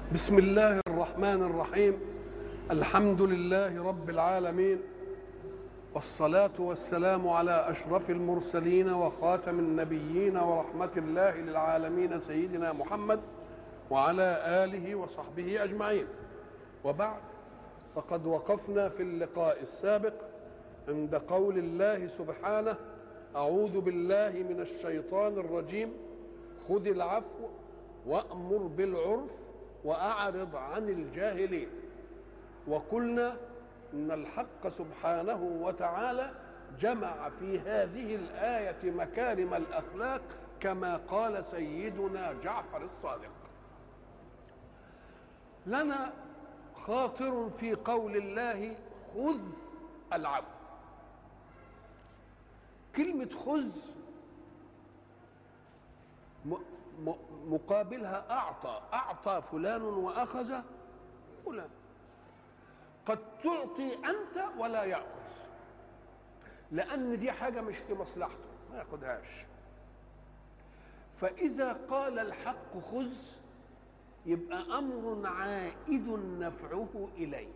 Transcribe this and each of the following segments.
بسم الله الرحمن الرحيم الحمد لله رب العالمين والصلاة والسلام على أشرف المرسلين وخاتم النبيين ورحمة الله للعالمين سيدنا محمد وعلى آله وصحبه أجمعين وبعد فقد وقفنا في اللقاء السابق عند قول الله سبحانه أعوذ بالله من الشيطان الرجيم خذ العفو وأمر بالعرف وأعرض عن الجاهلين وقلنا ان الحق سبحانه وتعالى جمع في هذه الايه مكارم الاخلاق كما قال سيدنا جعفر الصادق لنا خاطر في قول الله خذ العفو كلمه خذ مقابلها اعطى اعطى فلان واخذ فلان قد تعطي انت ولا ياخذ لان دي حاجه مش في مصلحته ما ياخذهاش فاذا قال الحق خذ يبقى امر عائد نفعه اليك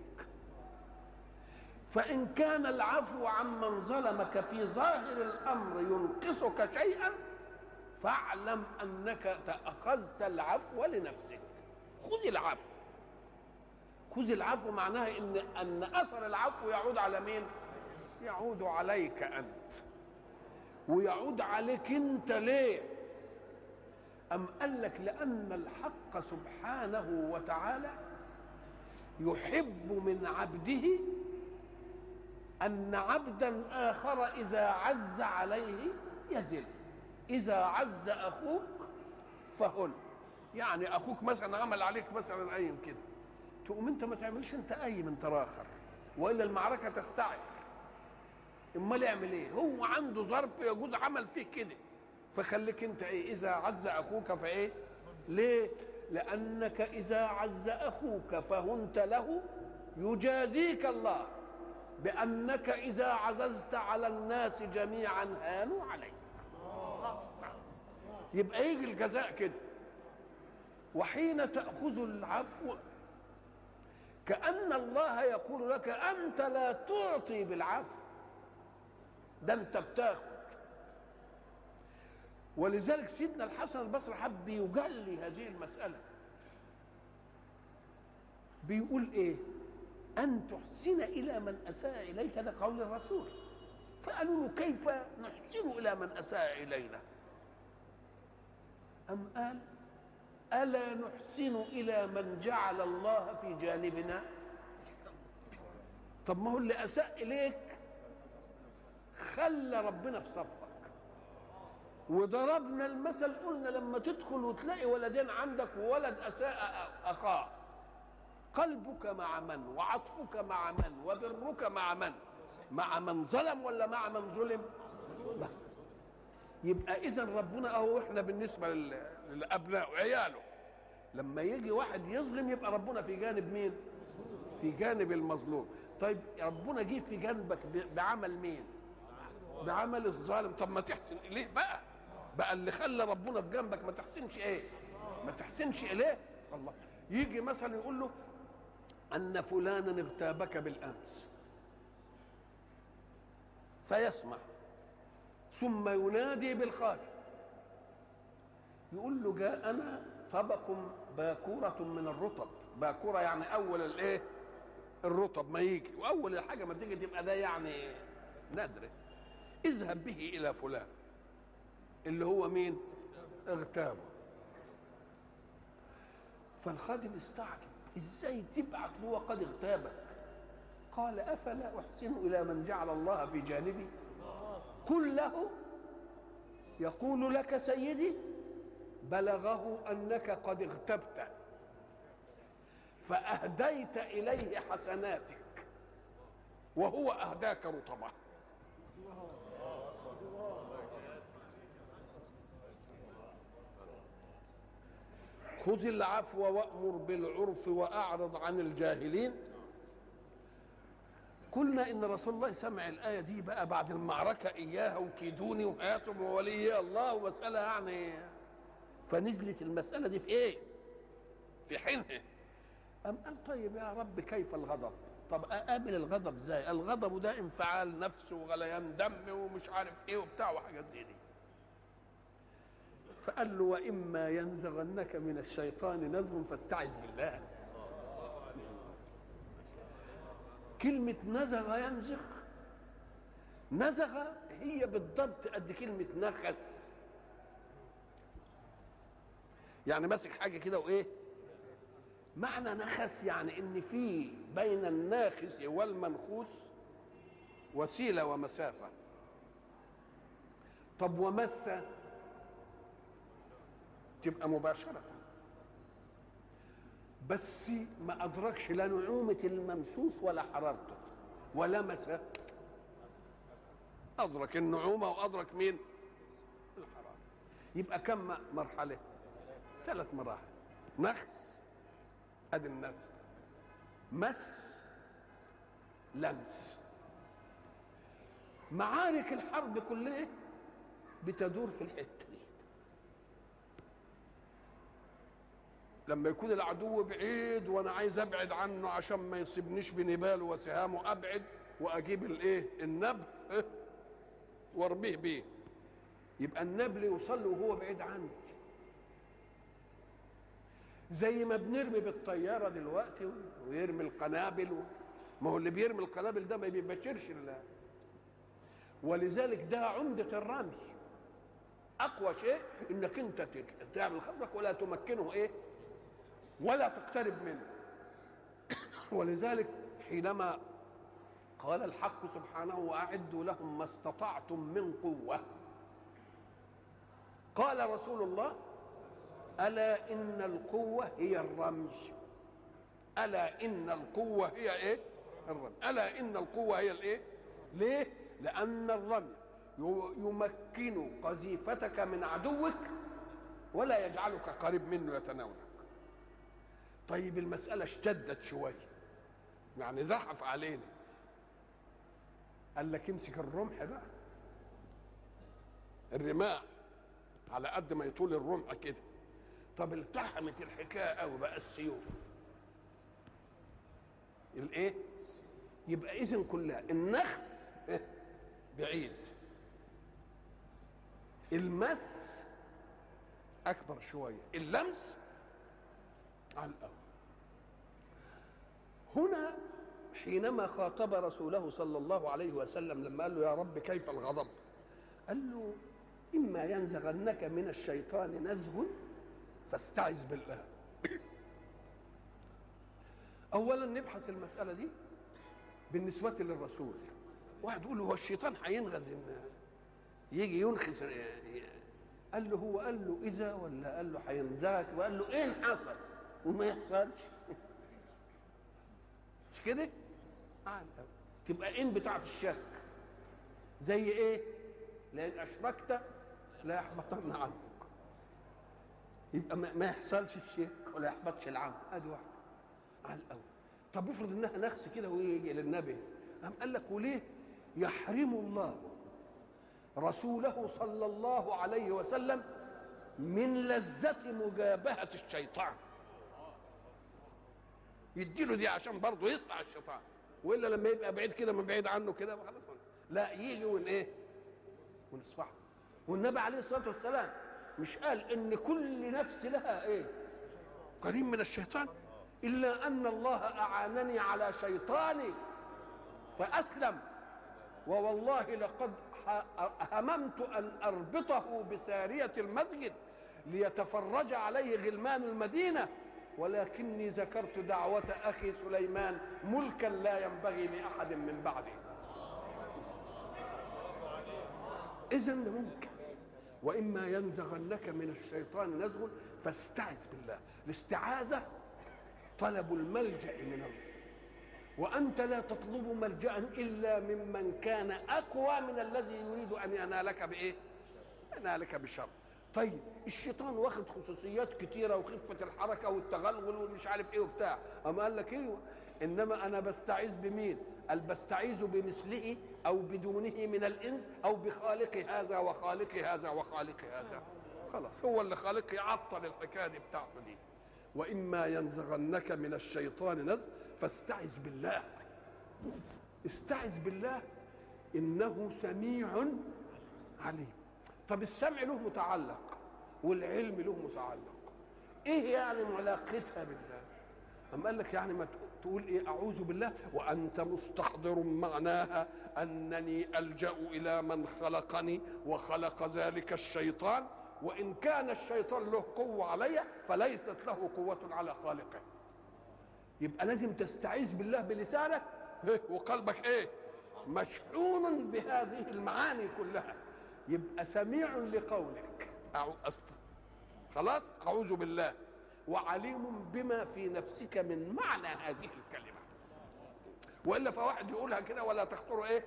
فان كان العفو عمن ظلمك في ظاهر الامر ينقصك شيئا فاعلم انك اخذت العفو لنفسك خذ العفو خذ العفو معناها ان ان اثر العفو يعود على مين يعود عليك انت ويعود عليك انت ليه ام قال لك لان الحق سبحانه وتعالى يحب من عبده ان عبدا اخر اذا عز عليه يزل اذا عز اخوك فهن يعني اخوك مثلا عمل عليك مثلا اي كده تقوم انت ما تعملش انت اي من تراخر والا المعركه تستعد امال يعمل ايه هو عنده ظرف يجوز عمل فيه كده فخليك انت ايه اذا عز اخوك فايه ليه لانك اذا عز اخوك فهنت له يجازيك الله بانك اذا عززت على الناس جميعا هانوا عليك يبقى يجي الجزاء كده وحين تاخذ العفو كأن الله يقول لك أنت لا تعطي بالعفو ده أنت بتاخد ولذلك سيدنا الحسن البصري حب يجلي هذه المسألة بيقول إيه أن تحسن إلى من أساء إليك ده قول الرسول فقالوا له كيف نحسن إلى من أساء إلينا أم قال ألا نحسن إلى من جعل الله في جانبنا طب ما هو اللي أساء إليك خلى ربنا في صفك وضربنا المثل قلنا لما تدخل وتلاقي ولدين عندك وولد أساء أخاه قلبك مع من وعطفك مع من وبرك مع من مع من ظلم ولا مع من ظلم لا يبقى اذا ربنا اهو احنا بالنسبه للابناء وعياله لما يجي واحد يظلم يبقى ربنا في جانب مين في جانب المظلوم طيب ربنا جه في جانبك بعمل مين بعمل الظالم طب ما تحسن اليه بقى بقى اللي خلى ربنا في جنبك ما تحسنش ايه ما تحسنش اليه الله يجي مثلا يقول له ان فلانا اغتابك بالامس فيسمع ثم ينادي بالخاتم يقول له جاءنا طبق باكورة من الرطب باكورة يعني أول الإيه الرطب ما يجي وأول الحاجة ما تيجي تبقى ده يعني نادرة اذهب به إلى فلان اللي هو مين اغتابه فالخادم استعجب ازاي تبعت له وقد اغتابك قال افلا احسن الى من جعل الله في جانبي قل له يقول لك سيدي بلغه انك قد اغتبت فاهديت اليه حسناتك وهو اهداك رطبه خذ العفو وامر بالعرف واعرض عن الجاهلين قلنا ان رسول الله سمع الايه دي بقى بعد المعركه اياها وكيدوني وهاتوا وولي الله ومساله يعني فنزلت المساله دي في ايه في حينها أم قال طيب يا رب كيف الغضب طب اقابل الغضب ازاي الغضب ده انفعال نفس وغليان دم ومش عارف ايه وبتاع وحاجات زي دي فقال له واما ينزغنك من الشيطان نزغ فاستعذ بالله كلمة نزغ ينزغ نزغ هي بالضبط قد كلمة نخس يعني ماسك حاجة كده وإيه معنى نخس يعني إن في بين الناخس والمنخوس وسيلة ومسافة طب ومس تبقى مباشرة بس ما أدركش لا نعومة الممسوس ولا حرارته ولمس أدرك النعومة وأدرك مين؟ الحرارة يبقى كم مرحلة؟ ثلاث مراحل نخس أدي النزل مس لمس معارك الحرب كلها بتدور في الحته دي لما يكون العدو بعيد وانا عايز ابعد عنه عشان ما يصيبنيش بنباله وسهامه ابعد واجيب الايه النبل إيه؟ وارميه بيه يبقى النبل يوصل له وهو بعيد عني زي ما بنرمي بالطياره دلوقتي ويرمي القنابل و... ما هو اللي بيرمي القنابل ده ما بيبشرش الله ولذلك ده عمده الرمي اقوى شيء انك انت تعمل خصمك ولا تمكنه ايه ولا تقترب منه ولذلك حينما قال الحق سبحانه واعدوا لهم ما استطعتم من قوه قال رسول الله الا ان القوه هي الرمي الا ان القوه هي ايه الرمي الا ان القوه هي الايه ليه لان الرمي يمكن قذيفتك من عدوك ولا يجعلك قريب منه يتناولك طيب المسألة اشتدت شوية يعني زحف علينا قال لك امسك الرمح بقى الرماح على قد ما يطول الرمح كده طب التحمت الحكاية قوي بقى السيوف الايه يبقى اذن كلها النخس بعيد المس اكبر شويه اللمس على الاول هنا حينما خاطب رسوله صلى الله عليه وسلم لما قال له يا رب كيف الغضب قال له اما ينزغنك من الشيطان نزغ فاستعذ بالله اولا نبحث المساله دي بالنسبه للرسول واحد يقول له هو الشيطان هينغز يجي ينخس قال له هو قال له اذا ولا قال له هينزغك وقال له ايه حصل وما يحصلش مش كده تبقى ان بتاعت الشك زي ايه لان اشركت لا يحبطن عنك يبقى ما يحصلش الشك ولا يحبطش العمل ادي واحده على الاول طب افرض انها نخس كده ويجي للنبي قام قال لك وليه يحرم الله رسوله صلى الله عليه وسلم من لذة مجابهة الشيطان يديله دي عشان برضه يصنع الشيطان والا لما يبقى بعيد كده من بعيد عنه كده خلاص لا يجي ون ايه ونصفحه والنبي عليه الصلاه والسلام مش قال ان كل نفس لها ايه قريب من الشيطان الا ان الله اعانني على شيطاني فاسلم ووالله لقد هممت ان اربطه بساريه المسجد ليتفرج عليه غلمان المدينه ولكني ذكرت دعوة أخي سليمان ملكا لا ينبغي لأحد من بعده إذا ممكن وإما ينزغنك من الشيطان نزغ فاستعذ بالله الاستعاذة طلب الملجأ من الله وأنت لا تطلب ملجأ إلا ممن كان أقوى من الذي يريد أن ينالك بإيه؟ ينالك بشر طيب الشيطان واخد خصوصيات كتيرة وخفة الحركة والتغلغل ومش عارف ايه وبتاع أما قال لك ايوه إنما أنا بستعيذ بمين؟ قال بستعيذ بمثله أو بدونه من الإنس أو بخالق هذا وخالق هذا وخالق هذا خلاص هو اللي خالق يعطل الحكاية دي بتاعته دي واما ينزغنك من الشيطان نزغ فاستعذ بالله استعذ بالله انه سميع عليم طب السمع له متعلق والعلم له متعلق ايه يعني علاقتها بالله أم قال لك يعني ما تقول ايه اعوذ بالله وانت مستحضر معناها انني الجا الى من خلقني وخلق ذلك الشيطان وان كان الشيطان له قوه علي فليست له قوه على خالقه يبقى لازم تستعيذ بالله بلسانك وقلبك ايه مشحون بهذه المعاني كلها يبقى سميع لقولك خلاص اعوذ بالله وعليم بما في نفسك من معنى هذه الكلمه والا فواحد يقولها كده ولا تخطر ايه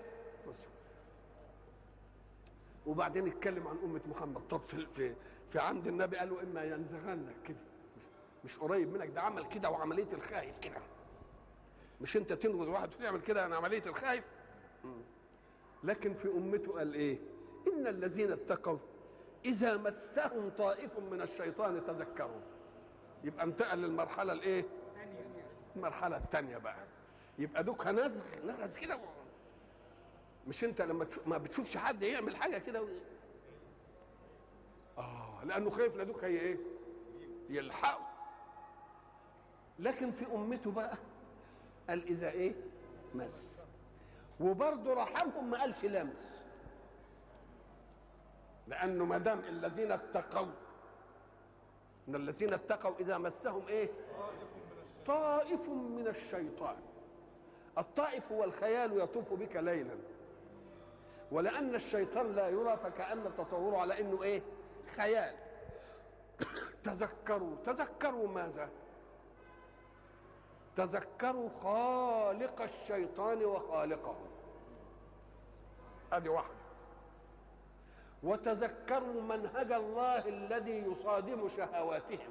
وبعدين اتكلم عن امه محمد طب في في في عند النبي قالوا اما ينزغنك كده مش قريب منك ده عمل كده وعمليه الخايف كده مش انت تنغز واحد وتعمل كده عن عمليه الخايف لكن في امته قال ايه ان الذين اتقوا اذا مسهم طائف من الشيطان تذكروا يبقى انتقل للمرحله الايه المرحله الثانيه بقى يبقى دوك نزغ نغز كده مش انت لما تشوف ما بتشوفش حد يعمل حاجه كده و... اه لانه خايف لدوك هي ايه يلحقه لكن في امته بقى قال اذا ايه مس وبرضه رحمهم ما قالش لمس لانه ما دام الذين اتقوا ان الذين اتقوا اذا مسهم ايه طائف من الشيطان الطائف هو الخيال يطوف بك ليلا ولان الشيطان لا يرى فكان تصوره على انه ايه خيال تذكروا تذكروا ماذا تذكروا خالق الشيطان وخالقه هذه واحده وتذكروا منهج الله الذي يصادم شهواتهم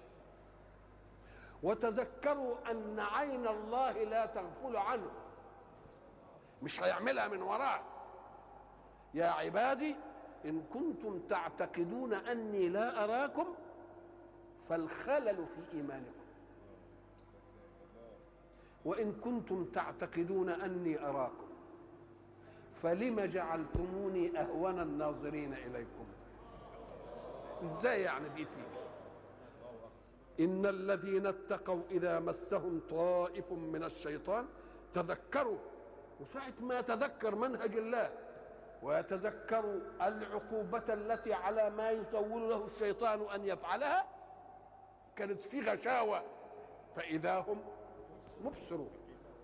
وتذكروا ان عين الله لا تغفل عنه مش هيعملها من وراه يا عبادي ان كنتم تعتقدون اني لا اراكم فالخلل في ايمانكم وان كنتم تعتقدون اني اراكم فلم جعلتموني اهون الناظرين اليكم ازاي يعني دي تيجي ان الذين اتقوا اذا مسهم طائف من الشيطان تذكروا وساعة ما يتذكر منهج الله ويتذكر العقوبة التي على ما يسول له الشيطان أن يفعلها كانت في غشاوة فإذا هم مبصرون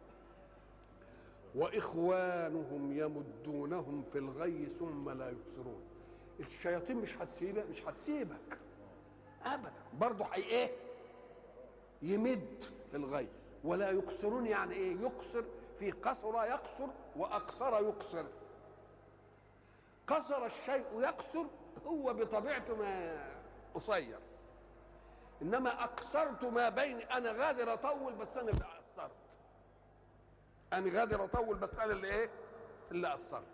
واخوانهم يمدونهم في الغي ثم لا يبصرون الشياطين مش هتسيبك مش هتسيبك ابدا برضه حي ايه يمد في الغي ولا يقصرون يعني ايه يقصر في قصر يقصر واقصر يقصر قصر الشيء يقصر هو بطبيعته ما قصير انما اقصرت ما بين انا غادر اطول بس انا اللي قصرت انا غادر اطول بس انا اللي ايه اللي قصرت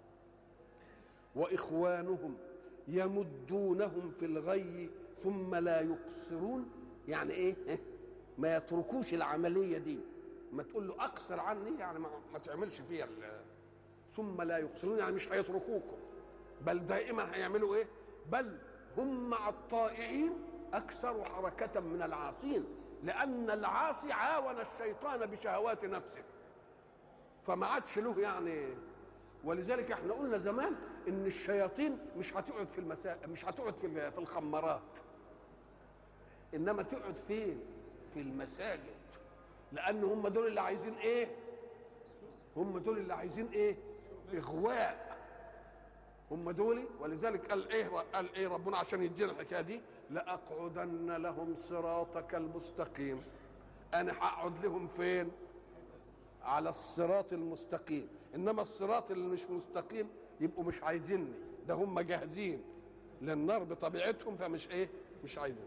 واخوانهم يمدونهم في الغي ثم لا يقصرون يعني ايه ما يتركوش العمليه دي ما تقول له اقصر عني يعني ما, ما تعملش فيها ثم لا يقصرون يعني مش هيتركوكم بل دائما هيعملوا ايه بل هم مع الطائعين اكثر حركه من العاصين لان العاصي عاون الشيطان بشهوات نفسه فما عادش له يعني ولذلك احنا قلنا زمان ان الشياطين مش هتقعد في المساء مش هتقعد في في الخمارات انما تقعد فين في المساجد لان هم دول اللي عايزين ايه هم دول اللي عايزين ايه اغواء هم دول ولذلك قال ايه قال ايه ربنا عشان يدينا الحكايه دي لاقعدن لهم صراطك المستقيم انا هقعد لهم فين على الصراط المستقيم انما الصراط اللي مش مستقيم يبقوا مش عايزيني ده هم جاهزين للنار بطبيعتهم فمش ايه مش عايزين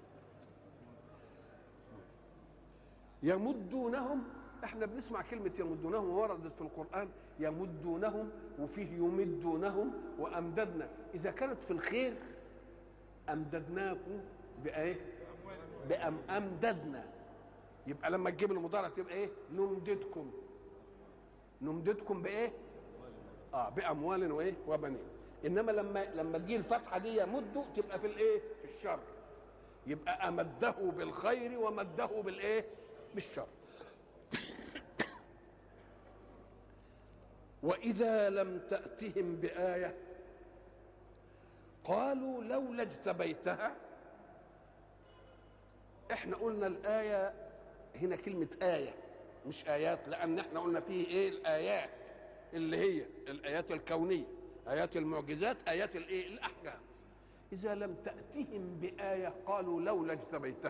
يمدونهم احنا بنسمع كلمة يمدونهم وردت في القرآن يمدونهم وفيه يمدونهم وأمددنا إذا كانت في الخير أمددناكم بإيه؟ بأم أمددنا يبقى لما تجيب المضارع تبقى ايه نمددكم نمددكم بايه اه باموال وايه وبنين انما لما لما تجي الفتحه دي يمد تبقى في الايه في الشر يبقى امده بالخير ومده بالايه بالشر واذا لم تاتهم بايه قالوا لولا اجتبيتها احنا قلنا الايه هنا كلمه ايه مش ايات لان احنا قلنا فيه ايه الايات اللي هي الايات الكونيه ايات المعجزات ايات الايه الاحكام اذا لم تاتهم بايه قالوا لولا اجتبيتها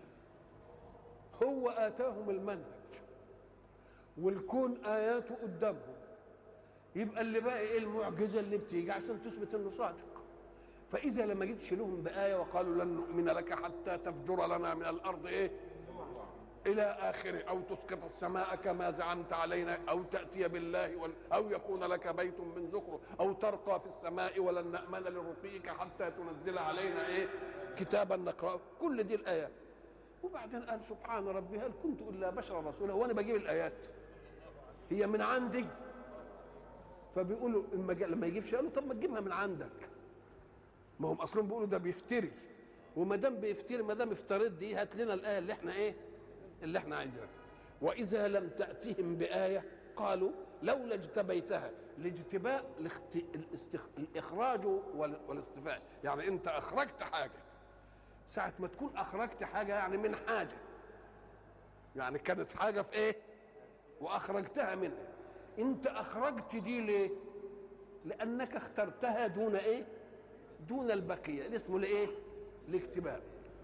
هو اتاهم المنهج والكون اياته قدامهم يبقى اللي بقى ايه المعجزه اللي بتيجي عشان تثبت انه صادق فاذا لما جيتش لهم بايه وقالوا لن نؤمن لك حتى تفجر لنا من الارض ايه الى اخره او تسقط السماء كما زعمت علينا او تاتي بالله وال... او يكون لك بيت من زخرف او ترقى في السماء ولن نامن لرقيك حتى تنزل علينا ايه كتابا نقراه كل دي الايات وبعدين قال سبحان ربي هل كنت الا بشرا رسولا وانا بجيب الايات هي من عندي فبيقولوا اما جا- لما يجيبش قالوا طب ما تجيبها من عندك ما هم اصلا بيقولوا ده بيفتري وما دام بيفتري ما دام افترض دي هات لنا الايه اللي احنا ايه اللي احنا عايزينها واذا لم تاتهم بايه قالوا لولا اجتبيتها الاجتباء الاخت... الاستخ... الاخراج وال... والاستفاء يعني انت اخرجت حاجه ساعه ما تكون اخرجت حاجه يعني من حاجه يعني كانت حاجه في ايه واخرجتها منها انت اخرجت دي ليه لانك اخترتها دون ايه دون البقيه ده اسمه الايه الاكتباء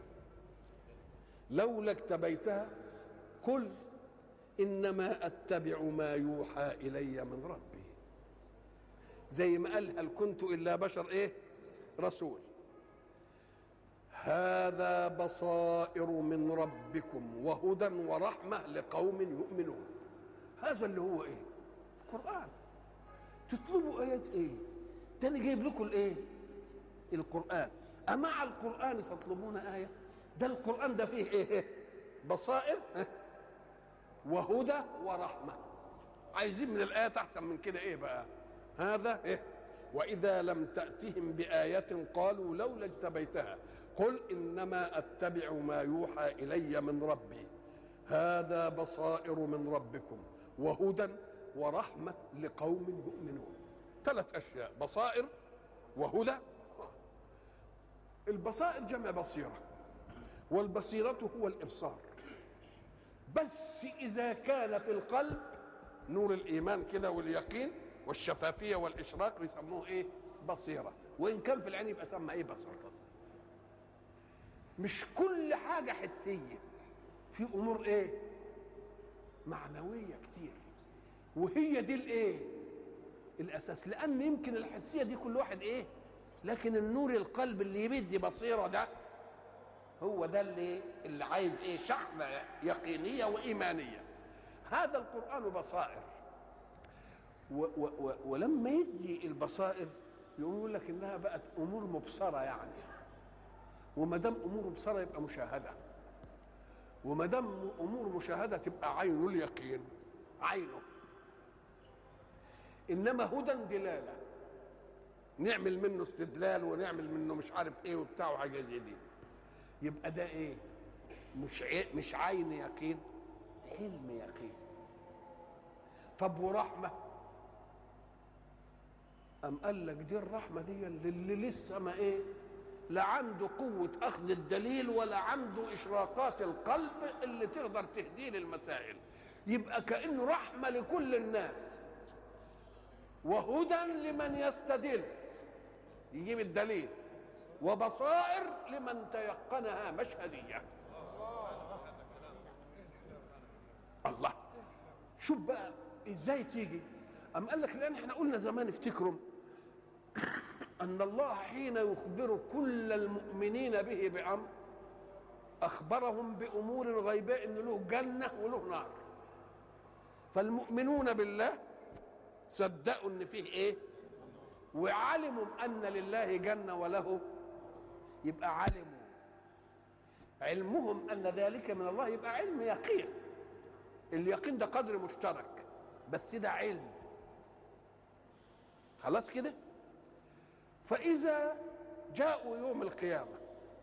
لولا اكتبيتها قل انما اتبع ما يوحى الي من ربي زي ما قال هل كنت الا بشر ايه رسول هذا بصائر من ربكم وهدى ورحمه لقوم يؤمنون هذا اللي هو ايه القران تطلبوا ايات ايه ده انا جايب لكم الايه القران امع القران تطلبون ايه ده القران ده فيه ايه بصائر ها؟ وهدى ورحمه عايزين من الايات احسن من كده ايه بقى هذا ايه واذا لم تاتهم بايه قالوا لولا اجتبيتها قل انما اتبع ما يوحى الي من ربي هذا بصائر من ربكم وهدى ورحمه لقوم يؤمنون ثلاث اشياء بصائر وهدى البصائر جمع بصيره والبصيره هو الابصار بس اذا كان في القلب نور الايمان كده واليقين والشفافيه والاشراق بيسموه ايه بصيره وان كان في العين يبقى سمى ايه بصر مش كل حاجه حسيه في امور ايه معنويه كتير وهي دي الايه الاساس لان يمكن الحسيه دي كل واحد ايه لكن النور القلب اللي يبدي بصيره ده هو ده اللي اللي عايز ايه شحنه يقينيه وايمانيه هذا القران بصائر و و و ولما يدي البصائر يقوم يقول لك انها بقت امور مبصره يعني وما دام امور مبصره يبقى مشاهده وما دام امور مشاهده تبقى عين اليقين عينه انما هدى دلاله نعمل منه استدلال ونعمل منه مش عارف ايه وبتاع وحاجه زي دي يبقى ده ايه مش عي... مش عين يقين حلم يقين طب ورحمه أم قال لك دي الرحمة دي اللي لسه ما إيه لا عنده قوة أخذ الدليل ولا عنده إشراقات القلب اللي تقدر تهديه للمسائل يبقى كأنه رحمة لكل الناس وهدى لمن يستدل يجيب الدليل وبصائر لمن تيقنها مشهدية الله شوف بقى ازاي تيجي أم قال لك لأن احنا قلنا زمان افتكروا أن الله حين يخبر كل المؤمنين به بأمر أخبرهم بأمور غيباء إن له جنة وله نار فالمؤمنون بالله صدقوا إن فيه إيه وعلموا أن لله جنة وله يبقى علموا علمهم ان ذلك من الله يبقى علم يقين اليقين ده قدر مشترك بس ده علم خلاص كده فاذا جاءوا يوم القيامه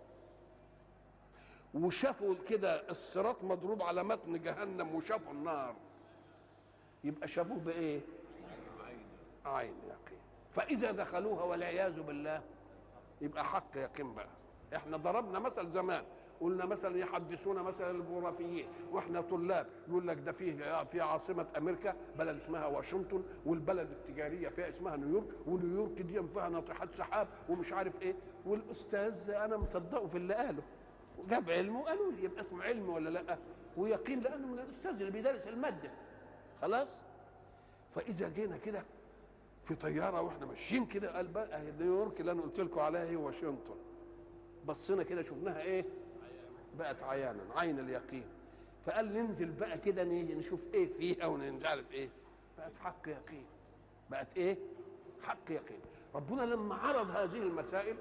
وشافوا كده الصراط مضروب على متن جهنم وشافوا النار يبقى شافوه بايه عين يقين فاذا دخلوها والعياذ بالله يبقى حق يقين بقى احنا ضربنا مثل زمان قلنا مثلا يحدثونا مثلا الجغرافيين واحنا طلاب يقول لك ده فيه في عاصمه امريكا بلد اسمها واشنطن والبلد التجاريه فيها اسمها نيويورك ونيويورك دي فيها ناطحات سحاب ومش عارف ايه والاستاذ انا مصدقه في اللي قاله جاب علمه وقالوا لي يبقى اسمه علم ولا لا ويقين لانه من الاستاذ اللي بيدرس الماده خلاص فاذا جينا كده في طياره واحنا ماشيين كده قال بقى اهي نيويورك اللي انا قلت لكم عليها هي واشنطن بصينا كده شفناها ايه بقت عيانا عين اليقين فقال ننزل بقى كده نشوف ايه فيها ومش عارف ايه بقت حق يقين بقت ايه حق يقين ربنا لما عرض هذه المسائل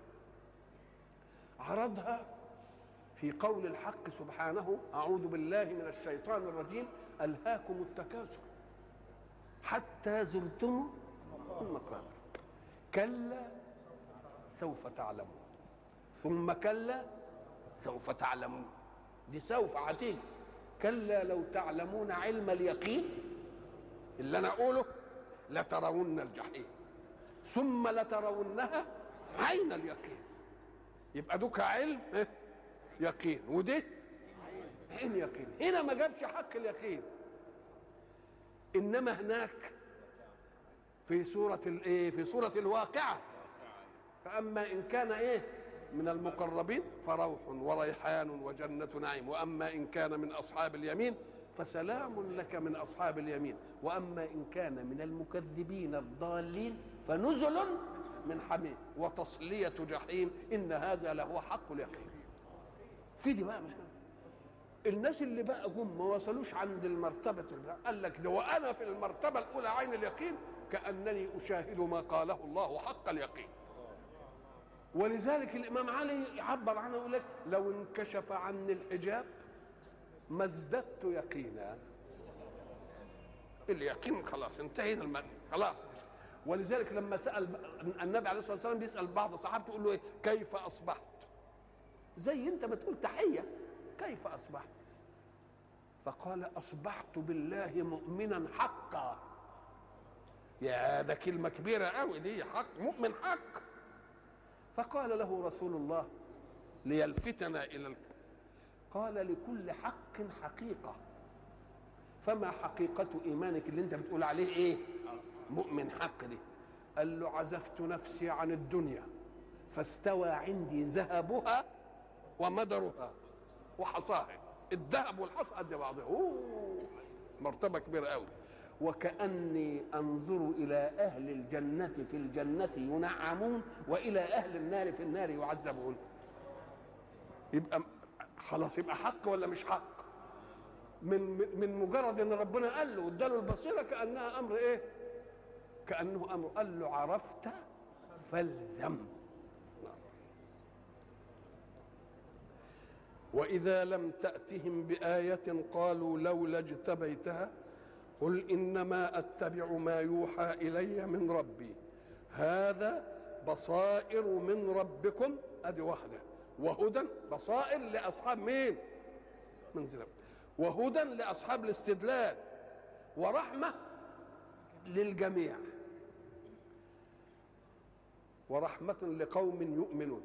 عرضها في قول الحق سبحانه اعوذ بالله من الشيطان الرجيم الهاكم التكاثر حتى زرتم المقابر كلا سوف تعلمون ثم كلا سوف تعلمون دي سوف هتيجي كلا لو تعلمون علم اليقين اللي انا اقوله لترون الجحيم ثم لترونها عين اليقين يبقى دوك علم إيه؟ يقين ودي عين يقين هنا ما جابش حق اليقين انما هناك في سورة الايه في سورة الواقعة فأما إن كان إيه من المقربين فروح وريحان وجنة نعيم وأما إن كان من أصحاب اليمين فسلام لك من أصحاب اليمين وأما إن كان من المكذبين الضالين فنزل من حميم وتصلية جحيم إن هذا لهو حق اليقين في دي بقى مش الناس اللي بقى جم ما وصلوش عند المرتبة اللي قال لك ده وأنا في المرتبة الأولى عين اليقين كأنني أشاهد ما قاله الله حق اليقين ولذلك الإمام علي يعبر عنه يقول لك لو انكشف عني الحجاب ما ازددت يقينا اليقين خلاص انتهينا المد خلاص ولذلك لما سأل النبي عليه الصلاة والسلام بيسأل بعض صحابته يقول له إيه كيف أصبحت زي أنت بتقول تحية كيف أصبحت فقال أصبحت بالله مؤمنا حقا يا ده كلمة كبيرة قوي دي حق مؤمن حق فقال له رسول الله ليلفتنا إلى الك... قال لكل حق حقيقة فما حقيقة إيمانك اللي أنت بتقول عليه إيه مؤمن حق دي قال له عزفت نفسي عن الدنيا فاستوى عندي ذهبها ومدرها وحصاها الذهب والحصى قد بعضها أوه مرتبة كبيرة قوي وكأني أنظر إلى أهل الجنة في الجنة ينعمون وإلى أهل النار في النار يعذبون يبقى خلاص يبقى حق ولا مش حق من من مجرد ان ربنا قال له واداله البصيره كانها امر ايه كانه امر قال له عرفت فالزم واذا لم تاتهم بايه قالوا لولا اجتبيتها قل انما اتبع ما يوحى الي من ربي هذا بصائر من ربكم ادي واحده وهدى بصائر لاصحاب مين منزل وهدى لاصحاب الاستدلال ورحمه للجميع ورحمه لقوم يؤمنون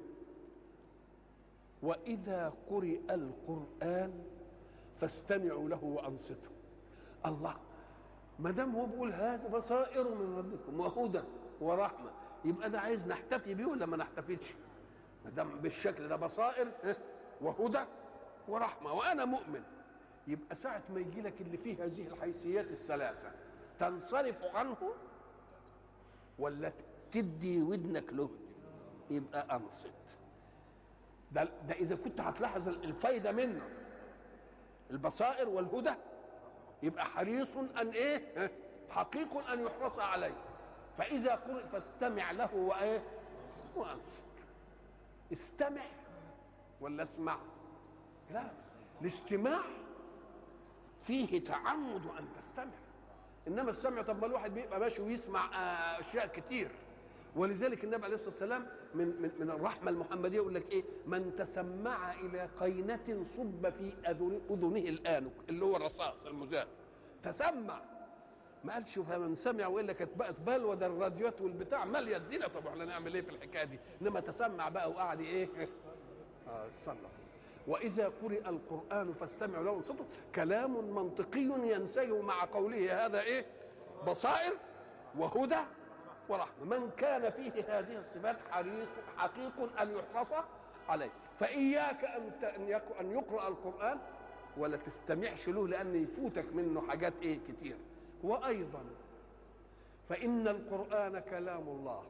واذا قرئ القران فاستمعوا له وانصتوا الله ما دام هو بيقول هذا بصائر من ربكم وهدى ورحمه يبقى ده عايز نحتفي بيه ولا ما نحتفيش ما دام بالشكل ده بصائر وهدى ورحمه وانا مؤمن يبقى ساعه ما يجي لك اللي فيه هذه الحيثيات الثلاثه تنصرف عنه ولا تدي ودنك له يبقى انصت ده, ده اذا كنت هتلاحظ الفايده منه البصائر والهدى يبقى حريص ان ايه حقيق ان يحرص عليه فاذا قرئ فاستمع له وايه وانصت استمع ولا اسمع لا الاستماع فيه تعمد ان تستمع انما السمع طب ما الواحد بيبقى ماشي ويسمع آه، اشياء كتير ولذلك النبي عليه الصلاه والسلام من من من الرحمه المحمديه يقول لك ايه من تسمع الى قينه صب في اذن اذنه الانك اللي هو الرصاص المزال تسمع ما قالش فمن سمع والا كانت بقت بلوى ده الراديوات والبتاع ماليه الدنيا طب احنا نعمل ايه في الحكايه دي انما تسمع بقى وقعد ايه اه استنى واذا قرئ القران فاستمعوا له وانصتوا كلام منطقي ينسجم مع قوله هذا ايه بصائر وهدى ورحمه من كان فيه هذه الصفات حريص حقيق ان يحرص عليه فاياك ان ت- ان يق- ان يقرا القران ولا تستمعش له لان يفوتك منه حاجات ايه كتير وايضا فان القران كلام الله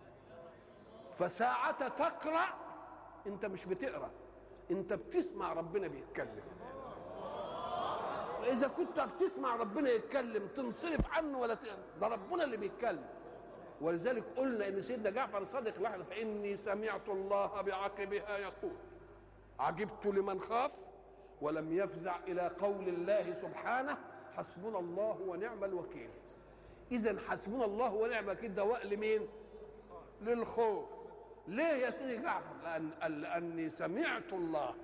فساعة تقرأ انت مش بتقرأ انت بتسمع ربنا بيتكلم واذا كنت بتسمع ربنا يتكلم تنصرف عنه ولا ت- ده ربنا اللي بيتكلم ولذلك قلنا ان سيدنا جعفر الصادق لحظه فاني سمعت الله بعقبها يقول عجبت لمن خاف ولم يفزع الى قول الله سبحانه حسبنا الله ونعم الوكيل اذا حسبنا الله ونعم الوكيل ده وقل مين للخوف ليه يا سيدي جعفر لأن لأني سمعت الله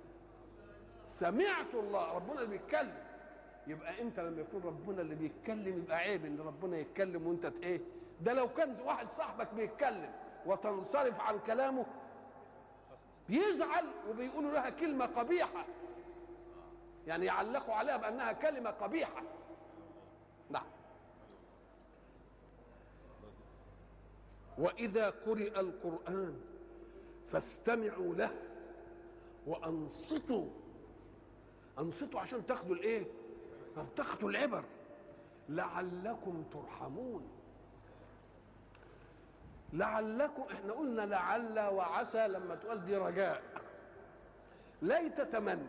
سمعت الله ربنا اللي بيتكلم يبقى انت لما يكون ربنا اللي بيتكلم يبقى عيب ان ربنا يتكلم وانت ت- ايه ده لو كان واحد صاحبك بيتكلم وتنصرف عن كلامه بيزعل وبيقولوا لها كلمه قبيحه يعني يعلقوا عليها بانها كلمه قبيحه نعم واذا قرئ القران فاستمعوا له وانصتوا انصتوا عشان تاخدوا الايه تاخدوا العبر لعلكم ترحمون لعلكم احنا قلنا لعل وعسى لما تقول دي رجاء ليت تمني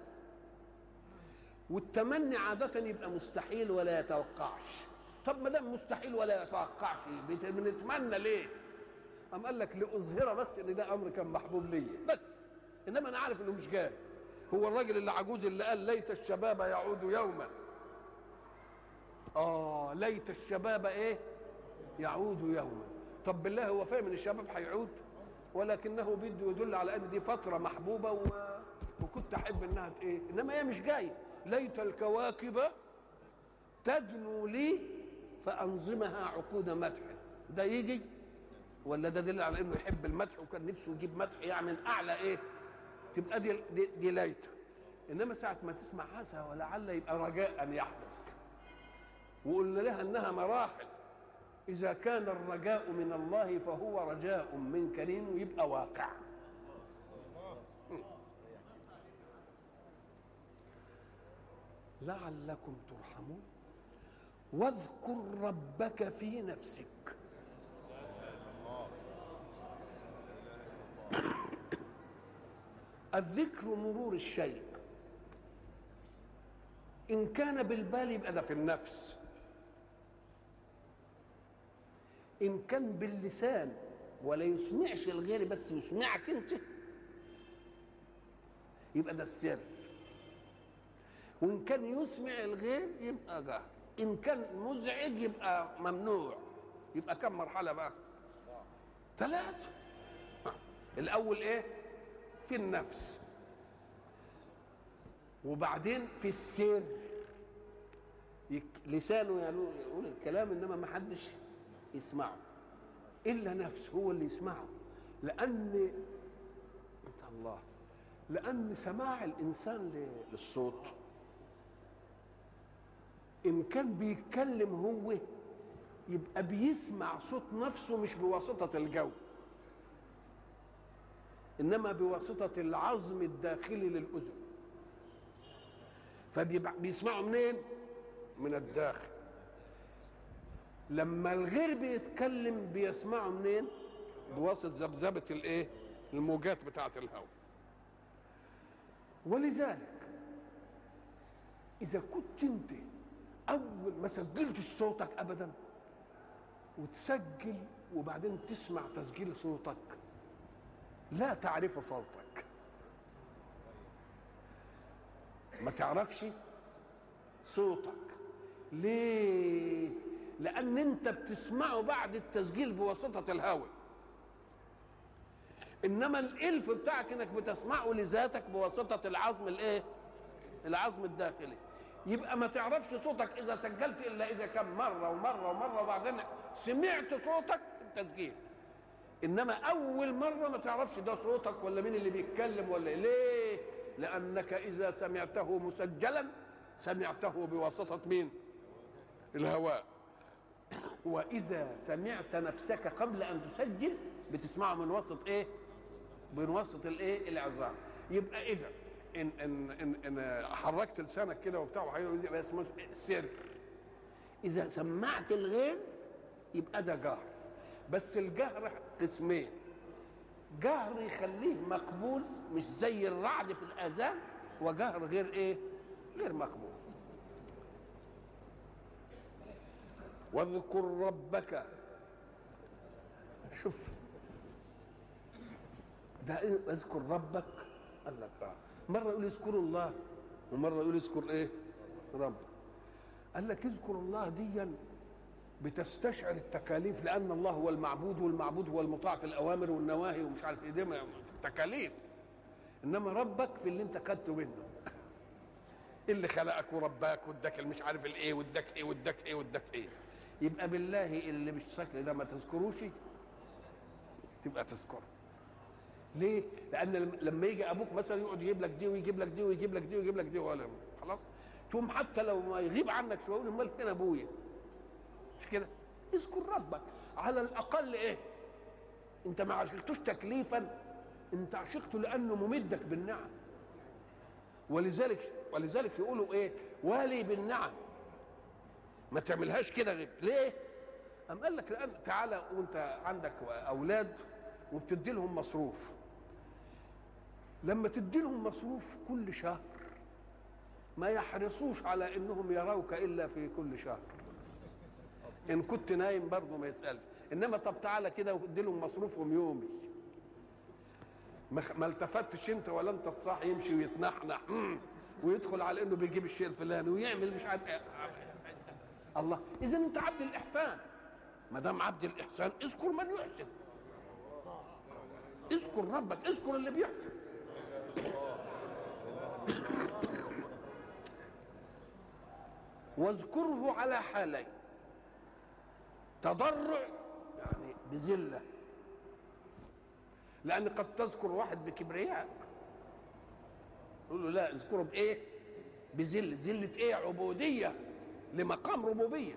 والتمني عادة يبقى مستحيل ولا يتوقعش طب ما دام مستحيل ولا يتوقعش بت- بنتمنى ليه؟ قام قال لك لاظهر بس ان ده امر كان محبوب ليا بس انما انا عارف انه مش جاي هو الراجل اللي عجوز اللي قال ليت الشباب يعود يوما اه ليت الشباب ايه يعود يوما طب بالله هو فاهم ان الشباب هيعود ولكنه بده يدل على ان دي فتره محبوبه و... وكنت احب انها ت- ايه انما هي مش جايه ليت الكواكب تدنو لي فانظمها عقود مدح ده يجي ولا ده دليل على انه يحب المدح وكان نفسه يجيب مدح يعني من اعلى ايه تبقى دي دي, دي ليته انما ساعه ما تسمع عسى ولعل يبقى رجاء ان يحدث وقلنا لها انها مراحل اذا كان الرجاء من الله فهو رجاء من كريم ويبقى واقع لعلكم ترحمون واذكر ربك في نفسك الذكر مرور الشيء ان كان بالبال يبقى ده في النفس ان كان باللسان ولا يسمعش الغير بس يسمعك انت يبقى ده السر وان كان يسمع الغير يبقى جهل ان كان مزعج يبقى ممنوع يبقى كم مرحله بقى ثلاثه الاول ايه في النفس وبعدين في السر يك... لسانه يقول يقول الكلام انما ما حدش يسمعه الا نفسه هو اللي يسمعه لان انت الله لان سماع الانسان ل- للصوت ان كان بيتكلم هو يبقى بيسمع صوت نفسه مش بواسطه الجو انما بواسطه العظم الداخلي للاذن فبيسمعوا منين من الداخل لما الغير بيتكلم بيسمعوا منين بواسطه ذبذبه الايه الموجات بتاعه الهواء ولذلك اذا كنت انت اول ما سجلتش صوتك ابدا وتسجل وبعدين تسمع تسجيل صوتك لا تعرف صوتك ما تعرفش صوتك ليه لان انت بتسمعه بعد التسجيل بواسطه الهواء انما الالف بتاعك انك بتسمعه لذاتك بواسطه العظم الايه العظم الداخلي يبقى ما تعرفش صوتك اذا سجلت الا اذا كان مره ومره ومره وبعدين سمعت صوتك في التسجيل انما اول مره ما تعرفش ده صوتك ولا مين اللي بيتكلم ولا إيه. ليه لانك اذا سمعته مسجلا سمعته بواسطه مين الهواء واذا سمعت نفسك قبل ان تسجل بتسمعه من وسط ايه من وسط الايه العظام يبقى اذا ان ان ان, إن حركت لسانك كده وبتاع يبقى اسمه سر اذا سمعت الغير يبقى ده جهر بس الجهر قسمين جهر يخليه مقبول مش زي الرعد في الاذان وجهر غير ايه غير مقبول واذكر ربك شوف ده إيه؟ اذكر ربك قال لك اه مره يقول اذكروا الله ومره يقول اذكر ايه رب قال لك اذكر الله ديا بتستشعر التكاليف لان الله هو المعبود والمعبود هو المطاع في الاوامر والنواهي ومش عارف ايه دي في التكاليف انما ربك في اللي انت خدته منه اللي خلقك ورباك واداك مش عارف الايه واداك ايه واداك ايه واداك ايه يبقى بالله اللي مش شكل ده ما تذكروش تبقى تذكره ليه؟ لأن لما يجي أبوك مثلا يقعد يجيب لك دي ويجيب لك دي ويجيب لك دي ويجيب لك دي ولا خلاص؟ تقوم حتى لو ما يغيب عنك شوية يقول أمال فين أبويا؟ مش كده؟ اذكر ربك على الأقل إيه؟ أنت ما عشقتوش تكليفا أنت عشقته لأنه ممدك بالنعم ولذلك ولذلك يقولوا إيه؟ والي بالنعم ما تعملهاش كده غير ليه؟ أم قال لك لأن تعالى وأنت عندك أولاد وبتدي لهم مصروف لما تدي لهم مصروف كل شهر ما يحرصوش على انهم يروك الا في كل شهر ان كنت نايم برضه ما يسالش انما طب تعالى كده وادي لهم مصروفهم يومي ما التفتش انت ولا انت الصاح يمشي ويتنحنح ويدخل على انه بيجيب الشيء الفلاني ويعمل مش عارف الله اذا انت عبد الاحسان ما دام عبد الاحسان اذكر من يحسن اذكر ربك اذكر اللي بيحصل واذكره على حالين تضرع يعني بذله لان قد تذكر واحد بكبرياء تقول له لا اذكره بايه بذله ذله ايه عبوديه لمقام ربوبيه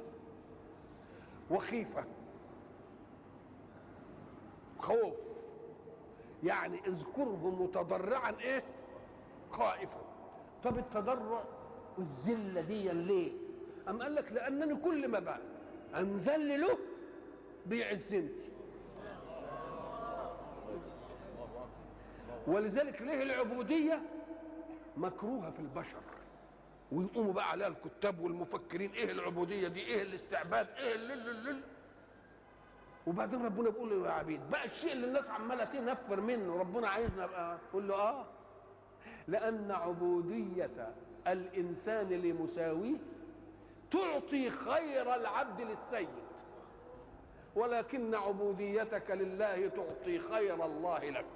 وخيفه خوف يعني اذكره متضرعا ايه خائفا طب التضرع والذله دي ليه أم قال لك لأنني كل ما بقى أنزل له بيعزني ولذلك ليه العبودية مكروهة في البشر ويقوموا بقى عليها الكتاب والمفكرين ايه العبودية دي ايه الاستعباد ايه اللي اللي وبعدين ربنا بيقول له يا عبيد بقى الشيء اللي الناس عماله تنفر منه ربنا عايزنا بقى قول له اه لان عبوديه الانسان لمساويه تعطي خير العبد للسيد ولكن عبوديتك لله تعطي خير الله لك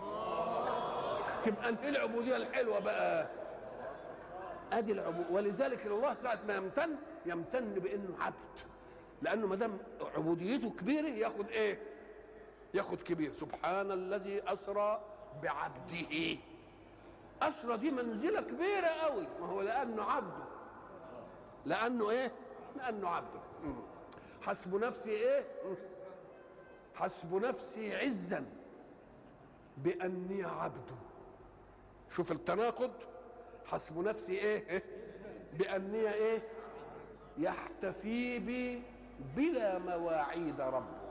تبقى انت العبوديه الحلوه بقى ادي العبود ولذلك الله ساعه ما يمتن يمتن بانه عبد لانه ما دام عبوديته كبيره ياخد ايه ياخد كبير سبحان الذي اسرى بعبده اسرى دي منزله كبيره قوي ما هو لانه عبده لانه ايه لانه عبده حسب نفسي ايه حسب نفسي عزا باني عبده شوف التناقض حسب نفسي ايه باني ايه يحتفي بي بلا مواعيد ربه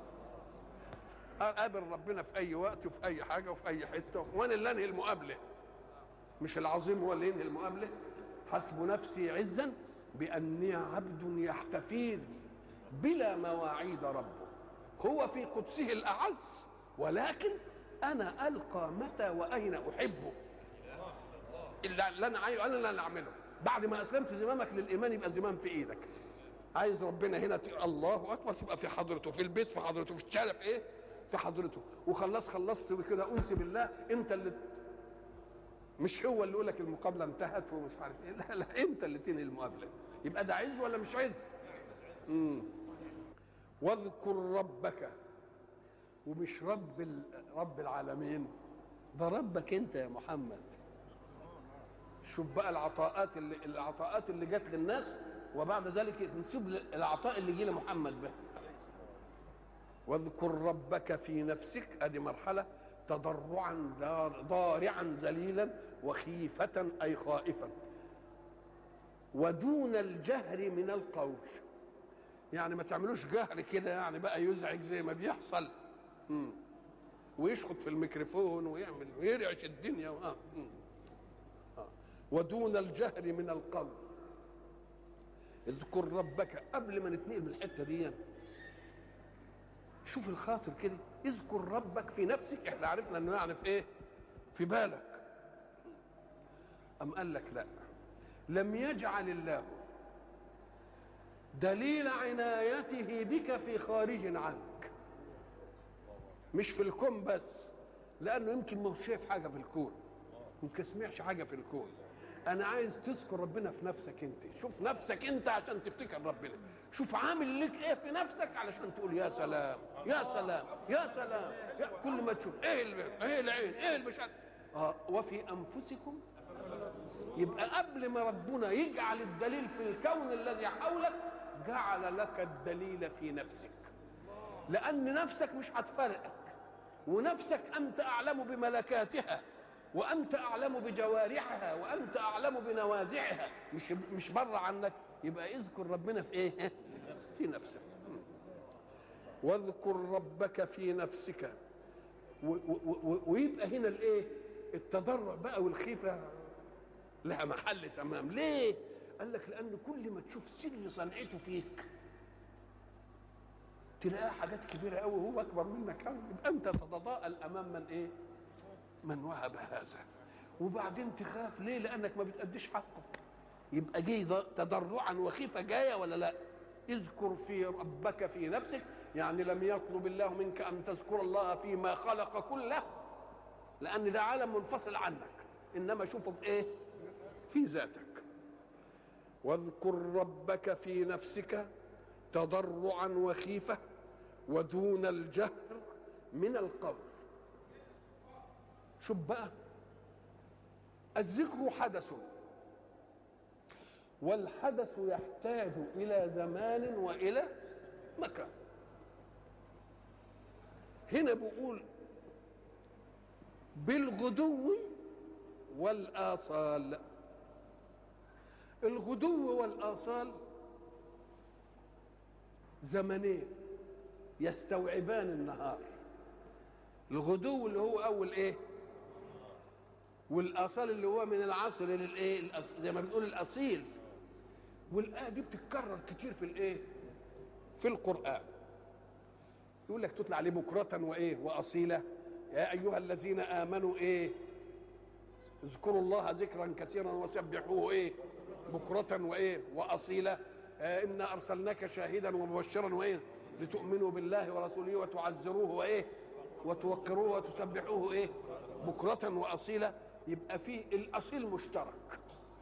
اقابل ربنا في اي وقت وفي اي حاجه وفي اي حته وانا اللي انهي المقابله مش العظيم هو اللي ينهي المقابله حسب نفسي عزا باني عبد يحتفي بلا مواعيد ربه هو في قدسه الاعز ولكن انا القى متى واين احبه اللي اللي انا عايزه انا اللي أنا اعمله بعد ما اسلمت زمامك للايمان يبقى الزمام في ايدك عايز ربنا هنا ت... الله اكبر تبقى في حضرته في البيت في حضرته في الشارع في ايه في حضرته وخلص خلصت كده انس بالله انت اللي مش هو اللي يقول لك المقابله انتهت ومش عارف ايه لا لا انت اللي تنهي المقابله يبقى ده عز ولا مش عز امم واذكر ربك ومش رب ال... رب العالمين ده ربك انت يا محمد شوف بقى العطاءات اللي العطاءات اللي جت للناس وبعد ذلك نسيب العطاء اللي جه لمحمد به واذكر ربك في نفسك ادي مرحله تضرعا دار- ضارعا ذليلا وخيفة أي خائفا ودون الجهر من القول يعني ما تعملوش جهر كده يعني بقى يزعج زي ما بيحصل مم. ويشخط في الميكروفون ويعمل ويرعش الدنيا آه. مم. آه. ودون الجهر من القول اذكر ربك قبل ما نتنقل من الحته دي شوف الخاطر كده اذكر ربك في نفسك احنا عرفنا انه يعني في ايه في بالك ام قال لك لا لم يجعل الله دليل عنايته بك في خارج عنك مش في الكون بس لانه يمكن ما هوش شايف حاجه في الكون يمكن سمعش حاجه في الكون انا عايز تذكر ربنا في نفسك انت شوف نفسك انت عشان تفتكر ربنا شوف عامل لك ايه في نفسك علشان تقول يا سلام يا سلام يا سلام يا كل ما تشوف ايه اللي ايه العين ايه اللي مش عارف. اه وفي انفسكم يبقى قبل ما ربنا يجعل الدليل في الكون الذي حولك جعل لك الدليل في نفسك لان نفسك مش هتفرقك ونفسك انت اعلم بملكاتها وانت اعلم بجوارحها وانت اعلم بنوازعها مش مش بره عنك يبقى اذكر ربنا في ايه في نفسك واذكر ربك في نفسك و- و- و- ويبقى هنا الايه التضرع بقى والخيفه لها محل تمام ليه قال لك لان كل ما تشوف سر صنعته فيك تلاقيها حاجات كبيره قوي وهو اكبر منك قوي يبقى انت تتضاءل امام من ايه من وهب هذا وبعدين تخاف ليه لانك ما بتأديش حقه يبقى جه ض- تضرعا وخيفه جايه ولا لا اذكر في ربك في نفسك يعني لم يطلب الله منك ان تذكر الله فيما خلق كله لان ده عالم منفصل عنك انما شوفه في ايه في ذاتك واذكر ربك في نفسك تضرعا وخيفه ودون الجهر من القول شوف بقى الذكر حدث والحدث يحتاج الى زمان والى مكان هنا بيقول بالغدو والآصال الغدو والآصال زمنين يستوعبان النهار الغدو اللي هو أول إيه والآصال اللي هو من العصر للإيه الأص- زي ما بنقول الأصيل والآية دي بتتكرر كتير في الإيه في القرآن يقول لك تطلع عليه بكرة وإيه وأصيلة يا أيها الذين آمنوا إيه اذكروا الله ذكرا كثيرا وسبحوه ايه بكرة وايه واصيلا آه انا ارسلناك شاهدا ومبشرا وايه لتؤمنوا بالله ورسوله وتعزروه وايه وتوقروه وتسبحوه ايه بكرة واصيلا يبقى فيه الاصيل مشترك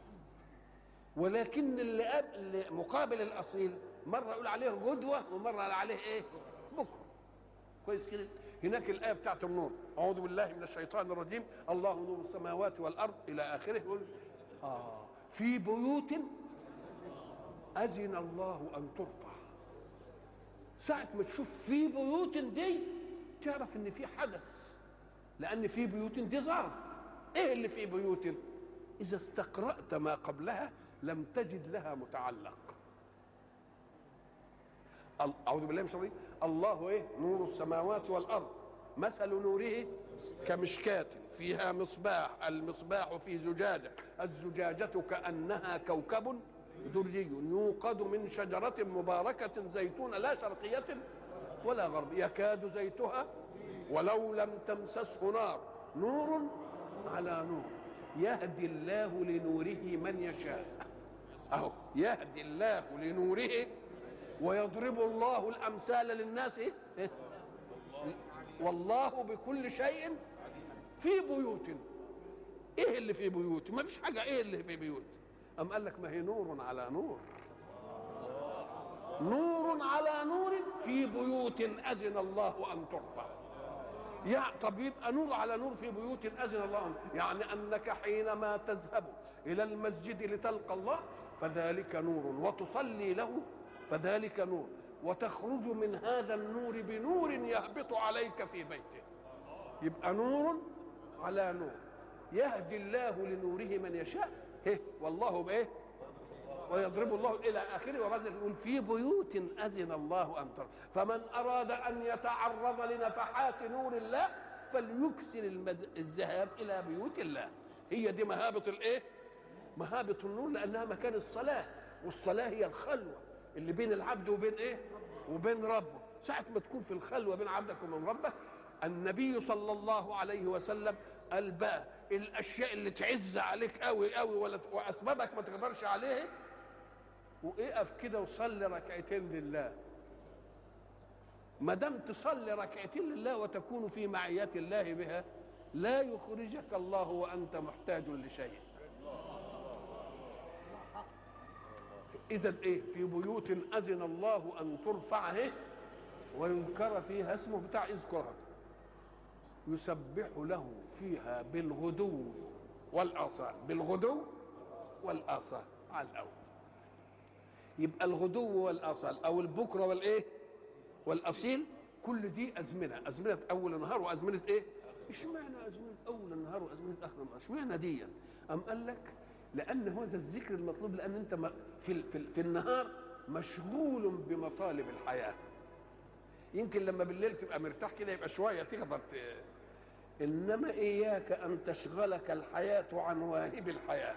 ولكن اللي, قبل اللي مقابل الاصيل مره يقول عليه غدوه ومره يقول عليه ايه بكره كويس كده هناك الآية بتاعت النور أعوذ بالله من الشيطان الرجيم الله نور السماوات والأرض إلى آخره يقول آه في بيوت أذن الله أن ترفع ساعة ما تشوف في بيوت دي تعرف إن في حدث لأن في بيوت دي ظرف إيه اللي في بيوت إذا استقرأت ما قبلها لم تجد لها متعلق ال- أعوذ بالله من الشيطان الرجيم. الله إيه نور السماوات والأرض مثل نوره كمشكاة فيها مصباح المصباح في زجاجة الزجاجة كأنها كوكب دري يوقد من شجرة مباركة زيتون لا شرقية ولا غرب يكاد زيتها ولو لم تمسسه نار نور على نور يهدي الله لنوره من يشاء اهو يهدي الله لنوره ويضرب الله الامثال للناس إيه؟ والله بكل شيء في بيوت ايه اللي في بيوت ما فيش حاجه ايه اللي في بيوت ام قال لك ما هي نور على نور نور على نور في بيوت اذن الله ان ترفع يا طب يبقى نور على نور في بيوت اذن الله أن يعني انك حينما تذهب الى المسجد لتلقى الله فذلك نور وتصلي له فذلك نور وتخرج من هذا النور بنور يهبط عليك في بيته يبقى نور على نور يهدي الله لنوره من يشاء هه والله بايه ويضرب الله الى اخره وبعد يقول في بيوت اذن الله ان ترى فمن اراد ان يتعرض لنفحات نور الله فليكثر المز... الذهاب الى بيوت الله هي دي مهابه الايه مهابه النور لانها مكان الصلاه والصلاه هي الخلوه اللي بين العبد وبين ايه وبين ربه ساعه ما تكون في الخلوه بين عبدك وبين ربك النبي صلى الله عليه وسلم قال بقى الاشياء اللي تعز عليك قوي قوي ولا واسبابك ما تقدرش عليها واقف كده وصلي ركعتين لله ما دام تصلي ركعتين لله وتكون في معيات الله بها لا يخرجك الله وانت محتاج لشيء اذا ايه في بيوت اذن الله ان ترفع إيه؟ وينكر فيها اسمه بتاع اذكرها يسبح له فيها بالغدو والاصال بالغدو والاصال على الاول يبقى الغدو والاصال او البكره والايه والاصيل كل دي ازمنه ازمنه اول النهار وازمنه ايه اشمعنى ازمنه اول النهار وازمنه اخر النهار اشمعنى دي ام قال لك لان هذا الذكر المطلوب لان انت في في, في النهار مشغول بمطالب الحياه يمكن لما بالليل تبقى مرتاح كده يبقى شويه تقدر ت... انما اياك ان تشغلك الحياه عن واهب الحياه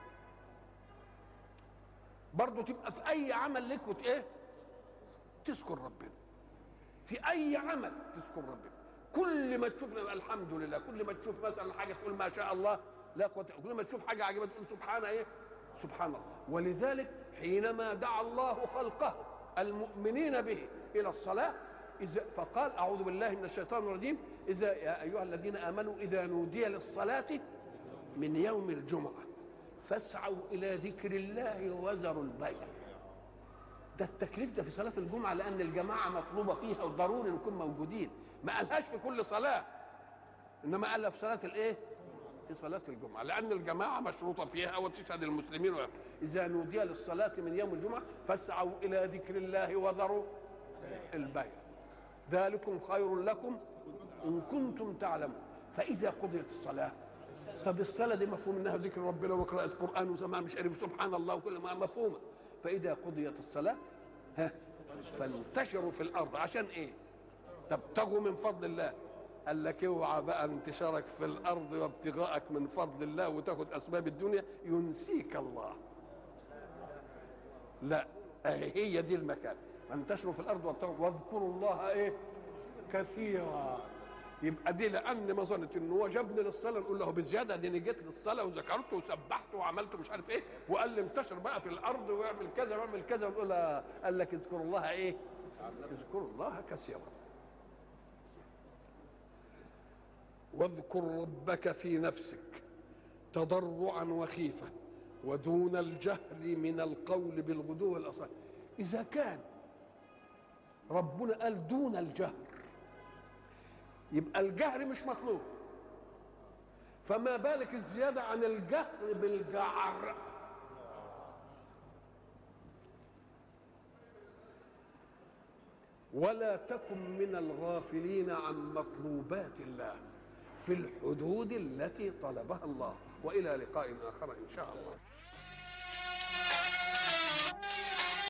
برضه تبقى في اي عمل لك وت ايه تذكر ربنا في اي عمل تذكر ربنا كل ما تشوف الحمد لله كل ما تشوف مثلا حاجه تقول ما شاء الله لا قوه كل ما تشوف حاجه عجيبه تقول سبحان ايه سبحان الله ولذلك حينما دعا الله خلقه المؤمنين به الى الصلاه إذا فقال أعوذ بالله من الشيطان الرجيم إذا يا أيها الذين آمنوا إذا نودي للصلاة من يوم الجمعة فاسعوا إلى ذكر الله وذروا البيع ده التكليف ده في صلاة الجمعة لأن الجماعة مطلوبة فيها وضروري نكون موجودين ما قالهاش في كل صلاة إنما قالها في صلاة الإيه؟ في صلاة الجمعة لأن الجماعة مشروطة فيها وتشهد المسلمين إذا نودي للصلاة من يوم الجمعة فاسعوا إلى ذكر الله وذروا البيع ذلكم خير لكم ان كنتم تعلمون فاذا قضيت الصلاه طب الصلاه دي مفهوم انها ذكر ربنا وقراءه قران وسماع مش عارف سبحان الله وكل ما مفهومه فاذا قضيت الصلاه ها فانتشروا في الارض عشان ايه تبتغوا من فضل الله قال لك اوعى بقى انتشارك في الارض وابتغائك من فضل الله وتاخد اسباب الدنيا ينسيك الله لا هي دي المكان وانتشروا في الارض وابتغوا واذكروا الله ايه كثيرا يبقى دي لان ما ظنت انه هو جابني للصلاه نقول له بزياده دي جيت للصلاه وذكرت وسبحت وعملت مش عارف ايه وقال لي انتشر بقى في الارض واعمل كذا واعمل كذا ونقول قال لك اذكروا الله ايه؟ اذكروا الله كثيرا واذكر ربك في نفسك تضرعا وخيفه ودون الجهر من القول بالغدو والاصال اذا كان ربنا قال دون الجهر يبقى الجهر مش مطلوب فما بالك الزيادة عن الجهر بالجعر ولا تكن من الغافلين عن مطلوبات الله في الحدود التي طلبها الله والى لقاء اخر ان شاء الله